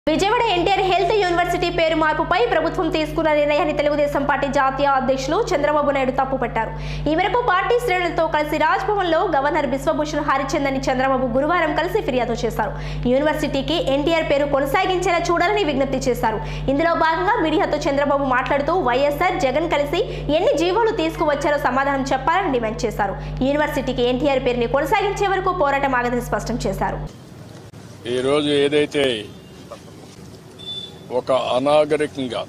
Vijayawada NTR health university పేరు మార్పుపై ప్రభుత్వం తీసుకున్న నిర్ణయాన్ని తెలుగుదేశం పార్టీ జాతీయ అధ్యక్షులు చంద్రబాబు నాయుడు తప్పుపట్టారు ఈ మేరకు పార్టీ శ్రేణులతో కలిసి రాజ్భవన్ లో గవర్నర్ బిశ్వభూషణ్ హరిచందన్ ని చంద్రబాబు గురువారం కలిసి ఫిర్యాదు చేశారు యూనివర్సిటీకి ఎన్టీఆర్ పేరు కొనసాగించేలా చూడాలని విజ్ఞప్తి చేశారు ఇందులో భాగంగా మీడియాతో చంద్రబాబు మాట్లాడుతూ వైఎస్ఆర్ జగన్ కలిసి ఎన్ని జీవోలు తీసుకువచ్చారో సమాధానం చెప్పాలని డిమాండ్ చేశారు యూనివర్సిటీకి ఎన్టీఆర్ పేరుని కొనసాగించే వరకు పోరాటం ఆగదని స్పష్టం చేశారు ఈరోజు ఏదైతే ఒక అనాగరికంగా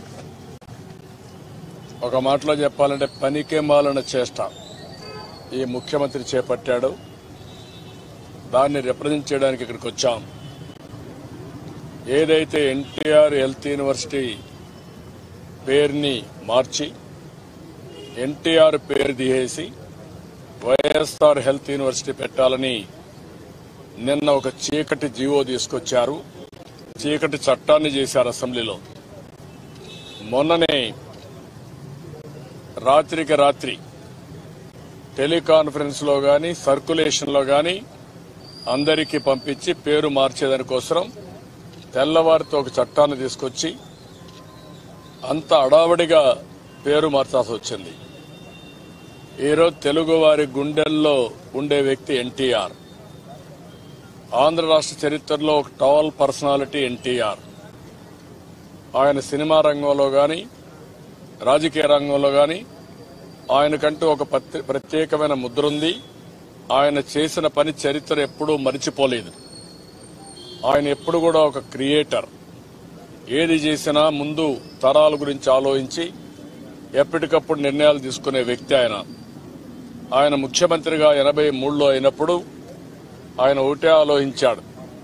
ఒక మాటలో చెప్పాలంటే పనికేమాలన చేష్ట ఈ ముఖ్యమంత్రి చేపట్టాడు దాన్ని రిప్రజెంట్ చేయడానికి ఇక్కడికి వచ్చాం ఏదైతే ఎన్టీఆర్ హెల్త్ యూనివర్సిటీ పేరుని మార్చి ఎన్టీఆర్ పేరు తీసేసి వైఎస్ఆర్ హెల్త్ యూనివర్సిటీ పెట్టాలని నిన్న ఒక చీకటి జీవో తీసుకొచ్చారు చీకటి చట్టాన్ని చేశారు అసెంబ్లీలో మొన్ననే రాత్రికి రాత్రి టెలికాన్ఫరెన్స్ లో గాని సర్కులేషన్ లో గాని అందరికీ పంపించి పేరు మార్చేదానికోసం తెల్లవారితో ఒక చట్టాన్ని తీసుకొచ్చి అంత అడావడిగా పేరు మార్చాల్సి వచ్చింది ఈరోజు తెలుగు వారి గుండెల్లో ఉండే వ్యక్తి ఎన్టీఆర్ ఆంధ్ర రాష్ట్ర చరిత్రలో ఒక టాల్ పర్సనాలిటీ ఎన్టీఆర్ ఆయన సినిమా రంగంలో గాని రాజకీయ రంగంలో గాని ఆయనకంటూ ఒక ప్రత్యే- ప్రత్యేకమైన ముద్ర ఉంది ఆయన చేసిన పని చరిత్ర ఎప్పుడూ మరిచిపోలేదు ఆయన ఎప్పుడు కూడా ఒక క్రియేటర్ ఏది చేసినా ముందు తరాల గురించి ఆలోచించి ఎప్పటికప్పుడు నిర్ణయాలు తీసుకునే వ్యక్తి ఆయన ఆయన ముఖ్యమంత్రిగా ఎనభై మూడులో అయినప్పుడు ఆయన ఒకటే ఆలోచించాడు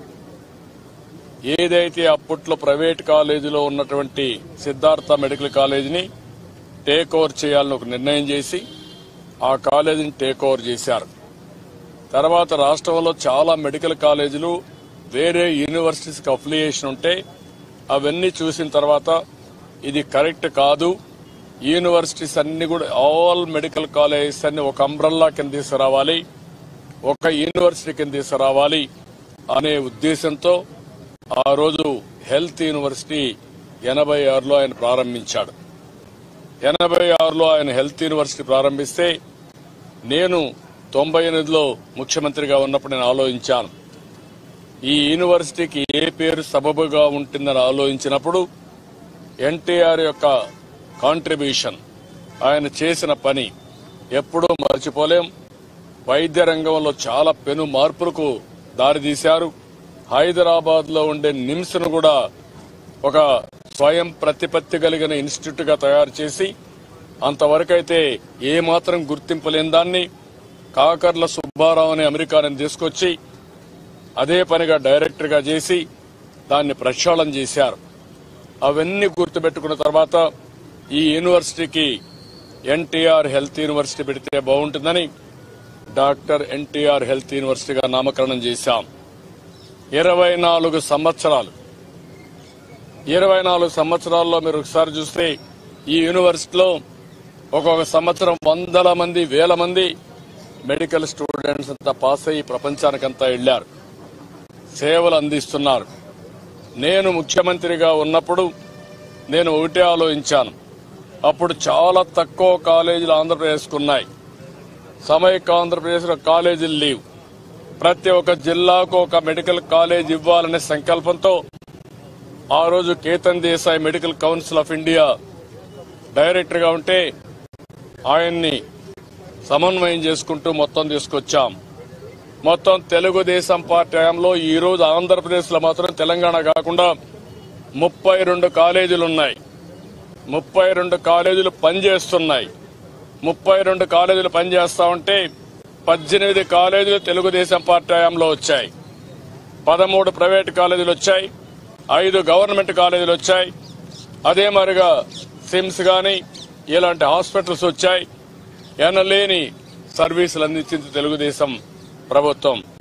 ఏదైతే అప్పట్లో ప్రైవేట్ కాలేజీలో ఉన్నటువంటి సిద్ధార్థ మెడికల్ కాలేజీని టేక్ ఓవర్ చేయాలని ఒక నిర్ణయం చేసి ఆ కాలేజీని టేక్ ఓవర్ చేశారు తర్వాత రాష్ట్రంలో చాలా మెడికల్ కాలేజీలు వేరే యూనివర్సిటీస్కి అఫిలియేషన్ ఉంటే అవన్నీ చూసిన తర్వాత ఇది కరెక్ట్ కాదు యూనివర్సిటీస్ అన్ని కూడా ఆల్ మెడికల్ కాలేజెస్ అన్ని ఒక అంబ్రల్లా కింద తీసుకురావాలి ఒక యూనివర్సిటీ కింద తీసుకురావాలి అనే ఉద్దేశంతో ఆ రోజు హెల్త్ యూనివర్సిటీ ఎనభై ఆరులో ఆయన ప్రారంభించాడు ఎనభై ఆరులో ఆయన హెల్త్ యూనివర్సిటీ ప్రారంభిస్తే నేను తొంభై ఎనిమిదిలో ముఖ్యమంత్రిగా ఉన్నప్పుడు నేను ఆలోచించాను ఈ యూనివర్సిటీకి ఏ పేరు సబబుగా ఉంటుందని ఆలోచించినప్పుడు ఎన్టీఆర్ యొక్క కాంట్రిబ్యూషన్ ఆయన చేసిన పని ఎప్పుడూ మర్చిపోలేం వైద్య రంగంలో చాలా పెను మార్పులకు దారితీశారు హైదరాబాద్ లో ఉండే నిమ్స్ ను కూడా ఒక స్వయం ప్రతిపత్తి కలిగిన ఇన్స్టిట్యూట్ గా తయారు చేసి అంతవరకైతే ఏ మాత్రం గుర్తింపు లేని దాన్ని కాకర్ల సుబ్బారావు అనే అమెరికాని తీసుకొచ్చి అదే పనిగా డైరెక్టర్ గా చేసి దాన్ని ప్రక్షాళన చేశారు అవన్నీ గుర్తుపెట్టుకున్న తర్వాత ఈ యూనివర్సిటీకి ఎన్టీఆర్ హెల్త్ యూనివర్సిటీ పెడితే బాగుంటుందని డాక్టర్ ఎన్టీఆర్ హెల్త్ యూనివర్సిటీగా నామకరణం చేశాం ఇరవై నాలుగు సంవత్సరాలు ఇరవై నాలుగు సంవత్సరాల్లో మీరు ఒకసారి చూస్తే ఈ యూనివర్సిటీలో ఒక్కొక్క సంవత్సరం వందల మంది వేల మంది మెడికల్ స్టూడెంట్స్ అంతా పాస్ అయ్యి ప్రపంచానికంతా వెళ్లారు సేవలు అందిస్తున్నారు నేను ముఖ్యమంత్రిగా ఉన్నప్పుడు నేను ఒకటే ఆలోచించాను అప్పుడు చాలా తక్కువ కాలేజీలు ఆంధ్రప్రదేశ్కు ఉన్నాయి సమైక్య ఆంధ్రప్రదేశ్లో కాలేజీలు లేవు ప్రతి ఒక్క జిల్లాకు ఒక మెడికల్ కాలేజ్ ఇవ్వాలనే సంకల్పంతో ఆ రోజు Ketan Desai medical council of India director గా ఉంటే ఆయన్ని సమన్వయం చేసుకుంటూ మొత్తం తీసుకొచ్చాం మొత్తం తెలుగుదేశం పార్టీ హయాంలో ఈ రోజు ఆంధ్రప్రదేశ్ లో మాత్రం తెలంగాణ కాకుండా ముప్పై రెండు కాలేజీలు ఉన్నాయి ముప్పై రెండు కాలేజీలు పనిచేస్తున్నాయి ముప్పై రెండు కాలేజీలు పనిచేస్తా ఉంటే పద్దెనిమిది కాలేజీలు తెలుగుదేశం పార్టీ హయాంలో వచ్చాయి పదమూడు ప్రైవేట్ కాలేజీలు వచ్చాయి ఐదు గవర్నమెంట్ కాలేజీలు వచ్చాయి అదే మరిగా సిమ్స్ గాని ఇలాంటి హాస్పిటల్స్ వచ్చాయి ఎనలేని సర్వీసులు అందించింది తెలుగుదేశం ప్రభుత్వం